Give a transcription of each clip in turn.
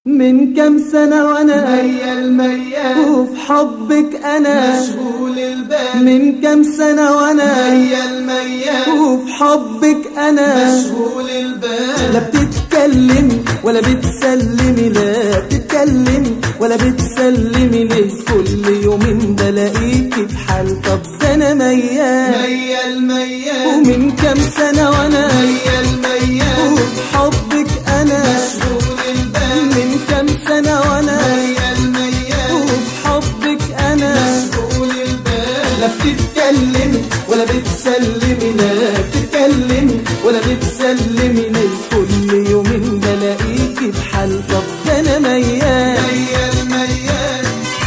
من كم سنة وانا ميال ميال وفي حبك انا مشغول البال من كم سنة وانا ميال ميال وفي حبك انا مشغول البال لا بتتكلم ولا بتسلمي لا بتتكلم ولا بتسلمي ليه كل يومين بلاقيكي بحال طب ده انا ميال ميال ميال ومن كم سنة وانا ميال ميال وفي حبك انا مشغول البال من كم سنة وانا ميال ميال وفي حبك انا مشغول البال لا بتتكلم ولا بتسلمي لا بتتكلم ولا بتسلمي ليه كل يومين بلاقيكي بحال طب ده انا ميال ميال ميال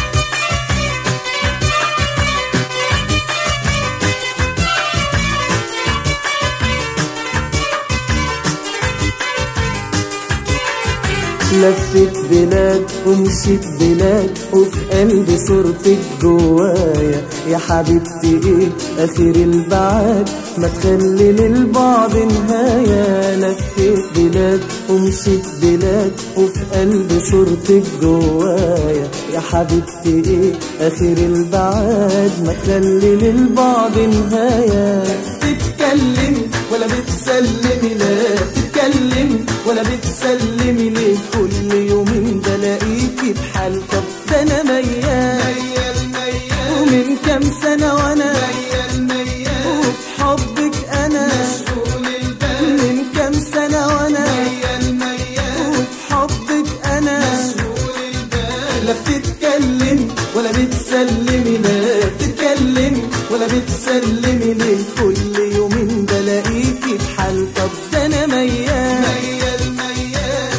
لفت بلاد ومشيت بلاد وفي قلبي صورتك جوايا يا حبيبتي ايه اخر البعاد ما تخلي للبعض نهاية لفت بلاد ومشيت بلاد وفي قلبي صورتك جوايا يا حبيبتي ايه اخر البعاد ما تخلي للبعض نهاية تتكلم ولا بتسلمي لا تتكلم ولا بتسلمي ليه كل يومين بلاقيكي بحال طب ده انا ميال ميال ميال ومن كام سنة وانا ميال ميال وفي حبك انا مشغول البال من كام سنة وانا ميال ميال وفي حبك انا مشغول البال لا بتتكلم ولا بتسلمي لا بتتكلم ولا بتسلمي ليه كل يومين بلاقيكي بحال طب ده انا ميال ميال ميال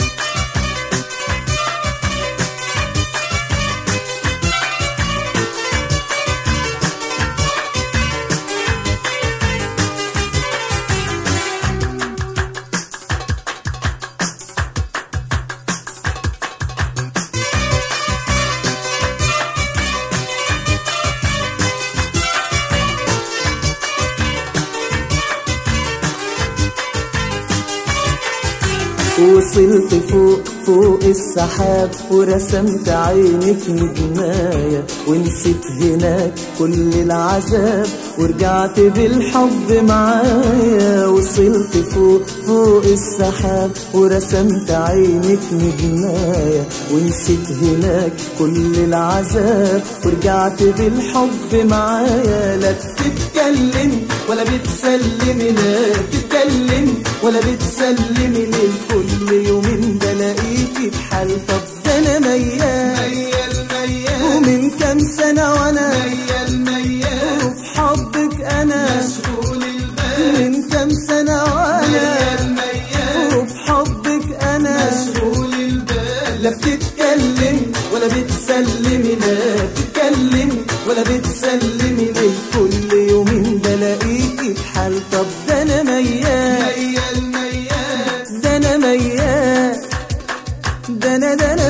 وصلت فوق فوق السحاب ورسمت عينك نجماية ونسيت هناك كل العذاب ورجعت بالحب معايا وصلت فوق فوق السحاب ورسمت عينك نجماية ونسيت هناك كل العذاب ورجعت بالحب معايا لا بتتكلم ولا بتسلمي لا بتتكلم ولا بتسلمي ليه كل يومين بلاقيكي بحال طب ده انا ميال ميال ميال ومن كام سنة وانا ميال ميال وفي حبك انا مشغول البال من كام سنة وانا ميال ميال وفي حبك انا مشغول البال لا بتتكلم ولا بتسلمي لا بتتكلم ولا بتسلمي ليه كل يومين بلاقيكي بحال طب ده انا ميال ميال ميال ده انا ميال ده انا ده انا